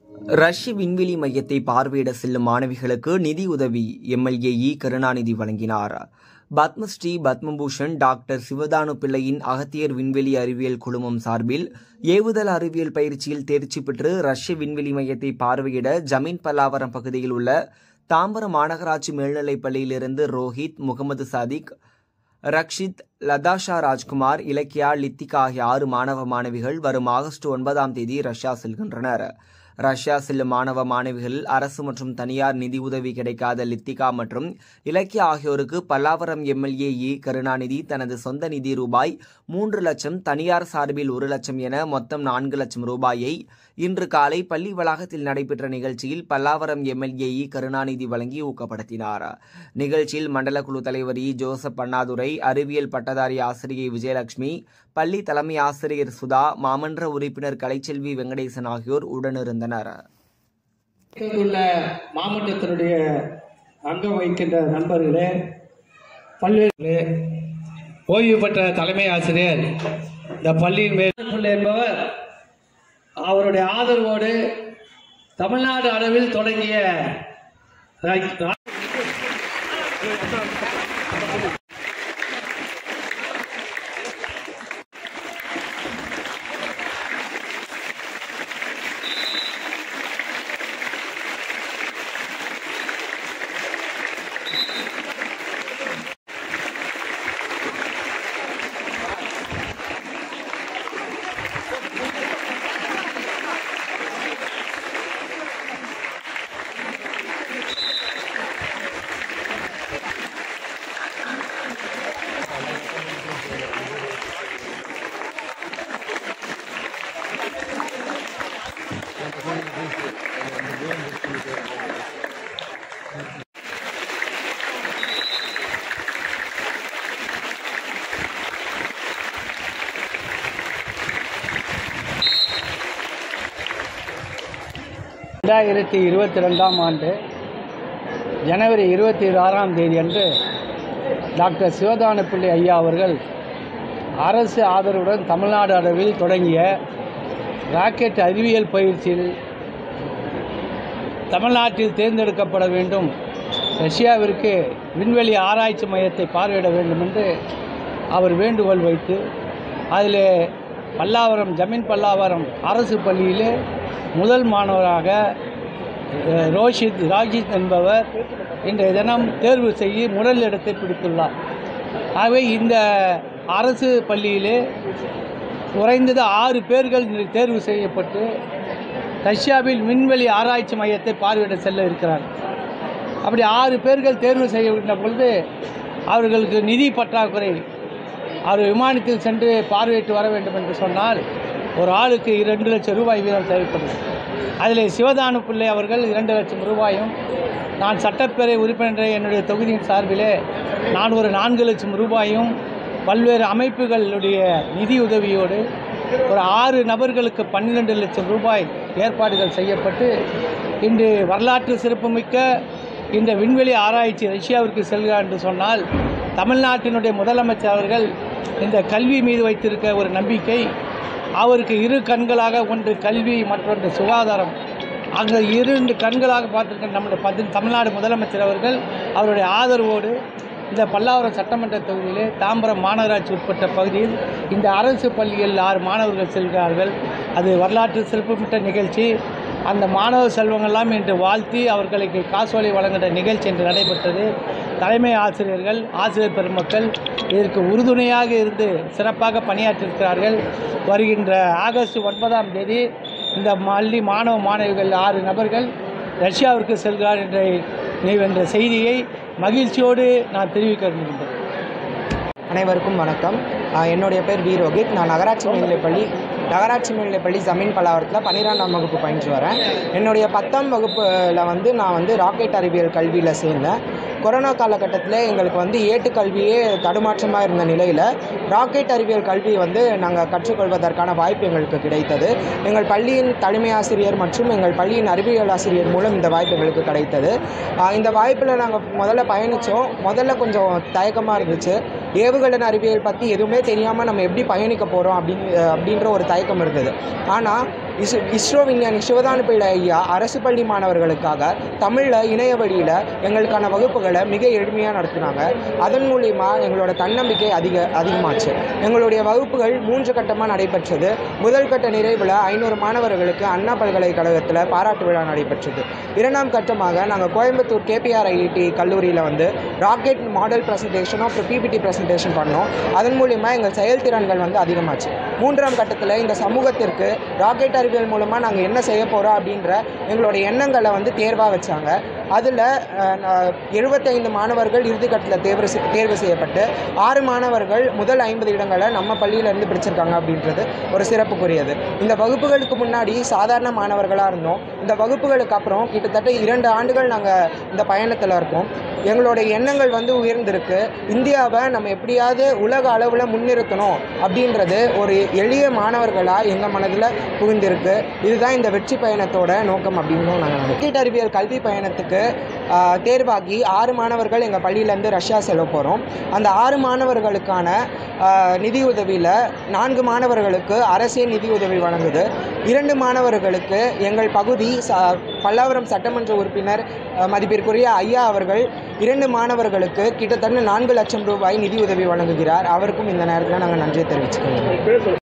ரஷ்ய விண்வெளி மையத்தை பார்வையிட செல்லும் மாணவிகளுக்கு நிதி உதவி எம்எல்ஏ இ கருணாநிதி வழங்கினார் பத்மஸ்ரீ பத்மபூஷன் டாக்டர் சிவதானு பிள்ளையின் அகத்தியர் விண்வெளி அறிவியல் குழுமம் சார்பில் ஏவுதல் அறிவியல் பயிற்சியில் தேர்ச்சி பெற்று ரஷ்ய விண்வெளி மையத்தை பார்வையிட ஜமீன் பல்லாவரம் பகுதியில் உள்ள தாம்பரம் மாநகராட்சி மேல்நிலைப் பள்ளியிலிருந்து ரோஹித் முகமது சாதிக் ரக்ஷித் லதாஷா ராஜ்குமார் இலக்கியா லித்திகா ஆகிய ஆறு மாணவ மாணவிகள் வரும் ஆகஸ்ட் ஒன்பதாம் தேதி ரஷ்யா செல்கின்றனர் ரஷ்யா செல்லும் மாணவ மாணவிகளில் அரசு மற்றும் தனியார் நிதி உதவி கிடைக்காத லித்திகா மற்றும் இலக்கியா ஆகியோருக்கு பல்லாவரம் எம்எல்ஏ இ கருணாநிதி தனது சொந்த நிதி ரூபாய் மூன்று லட்சம் தனியார் சார்பில் ஒரு லட்சம் என மொத்தம் நான்கு லட்சம் ரூபாயை இன்று காலை பள்ளி வளாகத்தில் நடைபெற்ற நிகழ்ச்சியில் பல்லாவரம் எம்எல்ஏ இ கருணாநிதி வழங்கி ஊக்கப்படுத்தினார் நிகழ்ச்சியில் மண்டல குழு தலைவர் இ ஜோசப் அண்ணாதுரை அறிவியல் பட்டதாரி ஆசிரியை விஜயலட்சுமி பள்ளி தலைமை ஆசிரியர் சுதா மாமன்ற உறுப்பினர் கலைச்செல்வி வெங்கடேசன் ஆகியோர் உடனிருந்தனர் உள்ள மாவட்டத்தினுடைய அங்கம் வகிக்கின்ற நண்பர்களே பல்வேறு ஓய்வு பெற்ற தலைமை ஆசிரியர் இந்த பள்ளியின் மேல் என்பவர் அவருடைய ஆதரவோடு தமிழ்நாடு அளவில் தொடங்கிய ரெண்டாயிரத்தி இருபத்தி ரெண்டாம் ஆண்டு ஜனவரி இருபத்தி ஆறாம் தேதி அன்று டாக்டர் சிவதான பிள்ளை ஐயா அவர்கள் அரசு ஆதரவுடன் தமிழ்நாடு அளவில் தொடங்கிய ராக்கெட் அறிவியல் பயிற்சியில் தமிழ்நாட்டில் தேர்ந்தெடுக்கப்பட வேண்டும் ரஷ்யாவிற்கு விண்வெளி ஆராய்ச்சி மையத்தை பார்வையிட வேண்டும் என்று அவர் வேண்டுகோள் வைத்து அதில் பல்லாவரம் ஜமீன் பல்லாவரம் அரசு பள்ளியிலே முதல் மாணவராக அஹ், ரோஷித் ராஜித் என்பவர் இன்றைய தினம் தேர்வு செய்து முதல் இடத்தை பிடித்துள்ளார் ஆகவே இந்த அரசு பள்ளியிலே குறைந்தது ஆறு பேர்கள் இன்று தேர்வு செய்யப்பட்டு ரஷ்யாவில் விண்வெளி ஆராய்ச்சி மையத்தை பார்வையிட செல்ல இருக்கிறார் அப்படி ஆறு பேர்கள் தேர்வு செய்யப்பட்ட பொழுது அவர்களுக்கு நிதி பற்றாக்குறை அவர் விமானத்தில் சென்று பார்வையிட்டு வர வேண்டும் என்று சொன்னால் ஒரு ஆளுக்கு இரண்டு லட்சம் ரூபாய் வீதம் தேவைப்படும் அதில் சிவதானு பிள்ளை அவர்கள் இரண்டு லட்சம் ரூபாயும் நான் சட்டப்பேரவை உறுப்பினர் என்னுடைய தொகுதியின் சார்பிலே நான் ஒரு நான்கு லட்சம் ரூபாயும் பல்வேறு அமைப்புகளுடைய நிதி உதவியோடு ஒரு ஆறு நபர்களுக்கு பன்னிரெண்டு லட்சம் ரூபாய் ஏற்பாடுகள் செய்யப்பட்டு இன்று வரலாற்று சிறப்புமிக்க இந்த விண்வெளி ஆராய்ச்சி ரஷ்யாவிற்கு செல்கிறார் என்று சொன்னால் தமிழ்நாட்டினுடைய முதலமைச்சர் அவர்கள் இந்த கல்வி மீது வைத்திருக்க ஒரு நம்பிக்கை அவருக்கு இரு கண்களாக ஒன்று கல்வி மற்றொன்று சுகாதாரம் அந்த இரண்டு கண்களாக பார்த்திருக்கிற நம்முடைய பதி தமிழ்நாடு முதலமைச்சர் அவர்கள் அவருடைய ஆதரவோடு இந்த பல்லாவரம் சட்டமன்ற தொகுதியிலே தாம்பரம் மாநகராட்சி உட்பட்ட பகுதியில் இந்த அரசு பள்ளியில் ஆறு மாணவர்கள் செல்கிறார்கள் அது வரலாற்று சிறப்புமிக்க நிகழ்ச்சி அந்த மாணவ செல்வங்கள்லாம் இன்று வாழ்த்தி அவர்களுக்கு காசோலை வழங்குகிற நிகழ்ச்சி இன்று நடைபெற்றது தலைமை ஆசிரியர்கள் ஆசிரியர் பெருமக்கள் இதற்கு உறுதுணையாக இருந்து சிறப்பாக பணியாற்றியிருக்கிறார்கள் வருகின்ற ஆகஸ்ட் ஒன்பதாம் தேதி இந்த பள்ளி மாணவ மாணவிகள் ஆறு நபர்கள் ரஷ்யாவிற்கு செல்கிறார் என்ற என்ற செய்தியை மகிழ்ச்சியோடு நான் தெரிவிக்க விரும்புகிறேன் அனைவருக்கும் வணக்கம் ஆஹ் என்னுடைய பேர் வி ரோஹித் நான் நகராட்சி மேல்நிலைப்பள்ளி நகராட்சி மேல்நிலைப்பள்ளி ஜமீன் பல்லாவரத்தில் பன்னிரெண்டாம் வகுப்பு பயின்று வரேன் என்னுடைய பத்தாம் வகுப்பில் வந்து நான் வந்து ராக்கெட் அறிவியல் கல்வியில் சேர்ந்தேன் கொரோனா காலகட்டத்தில் எங்களுக்கு வந்து ஏட்டு கல்வியே தடுமாற்றமாக இருந்த நிலையில் ராக்கெட் அறிவியல் கல்வி வந்து நாங்கள் கற்றுக்கொள்வதற்கான வாய்ப்பு எங்களுக்கு கிடைத்தது எங்கள் பள்ளியின் தலைமை ஆசிரியர் மற்றும் எங்கள் பள்ளியின் அறிவியல் ஆசிரியர் மூலம் இந்த வாய்ப்பு எங்களுக்கு கிடைத்தது ஆஹ் இந்த வாய்ப்பில் நாங்கள் முதல்ல பயணித்தோம் முதல்ல கொஞ்சம் தயக்கமாக இருந்துச்சு ஏவுகணை அறிவியல் பற்றி எதுவுமே தெரியாமல் நம்ம எப்படி பயணிக்க போகிறோம் அப்படின்னு அப்படின்ற ஒரு தயக்கம் இருந்தது ஆனால் இஸ் இஸ்ரோ விஞ்ஞானி சிவதானு பிள்ளை ஐயா அரசு பள்ளி மாணவர்களுக்காக தமிழில் இணைய வழியில் எங்களுக்கான வகுப்புகளை மிக எளிமையாக நடத்தினாங்க அதன் மூலிமா எங்களோட தன்னம்பிக்கை அதிக அதிகமாச்சு எங்களுடைய வகுப்புகள் மூன்று கட்டமாக நடைபெற்றது முதல் கட்ட நிறைவில் ஐநூறு மாணவர்களுக்கு அண்ணா பல்கலைக்கழகத்தில் பாராட்டு விழா நடைபெற்றது இரண்டாம் கட்டமாக நாங்கள் கோயம்புத்தூர் கேபிஆர் ஐஐடி கல்லூரியில் வந்து ராக்கெட் மாடல் ப்ரெசன்டேஷனும் அப்புறம் பிபிடி ப்ரெசன்டேஷன் பண்ணோம் அதன் மூலிமா எங்கள் செயல்திறன்கள் வந்து அதிகமாச்சு மூன்றாம் கட்டத்தில் இந்த சமூகத்திற்கு ராக்கெட் அறிவியல் மூலமாக நாங்கள் என்ன செய்ய போகிறோம் அப்படின்ற எங்களுடைய எண்ணங்களை வந்து தேர்வாக வச்சாங்க அதில் எழுபத்தைந்து மாணவர்கள் இறுதிக்கட்டத்தில் தேர்வு செய்- தேர்வு செய்யப்பட்டு ஆறு மாணவர்கள் முதல் ஐம்பது இடங்களை நம்ம பள்ளியிலேருந்து பிடிச்சிருக்காங்க அப்படின்றது ஒரு சிறப்புக்குரியது இந்த வகுப்புகளுக்கு முன்னாடி சாதாரண மாணவர்களாக இருந்தோம் இந்த வகுப்புகளுக்கு அப்புறம் கிட்டத்தட்ட இரண்டு ஆண்டுகள் நாங்கள் இந்த பயணத்தில் இருக்கோம் எங்களுடைய எண்ணங்கள் வந்து உயர்ந்திருக்கு இந்தியாவை நம்ம எப்படியாவது உலக அளவில் முன்னிறுத்தணும் அப்படின்றது ஒரு எளிய மாணவர்களாக எங்கள் மனதில் புகுந்திருக்கு இதுதான் இந்த வெற்றி பயணத்தோட நோக்கம் அப்படின்னு நாங்கள் நினைக்கிறோம் அறிவியல் கல்வி பயணத்துக்கு ஆஹ், தேர்வாகி ஆறு மாணவர்கள் எங்கள் பள்ளியிலேருந்து ரஷ்யா செல்ல போகிறோம் அந்த ஆறு மாணவர்களுக்கான ஆஹ், நிதியுதவியில் நான்கு மாணவர்களுக்கு அரசே நிதியுதவி வழங்குது இரண்டு மாணவர்களுக்கு எங்கள் பகுதி ச பல்லாவரம் சட்டமன்ற உறுப்பினர் ஆஹ், மதிப்பிற்குரிய ஐயா அவர்கள் இரண்டு மாணவர்களுக்கு கிட்டத்தட்ட நான்கு லட்சம் ரூபாய் நிதியுதவி வழங்குகிறார் அவருக்கும் இந்த நேரத்தில் நாங்கள் நன்றி தெரிவிச்சுக்கிறோம்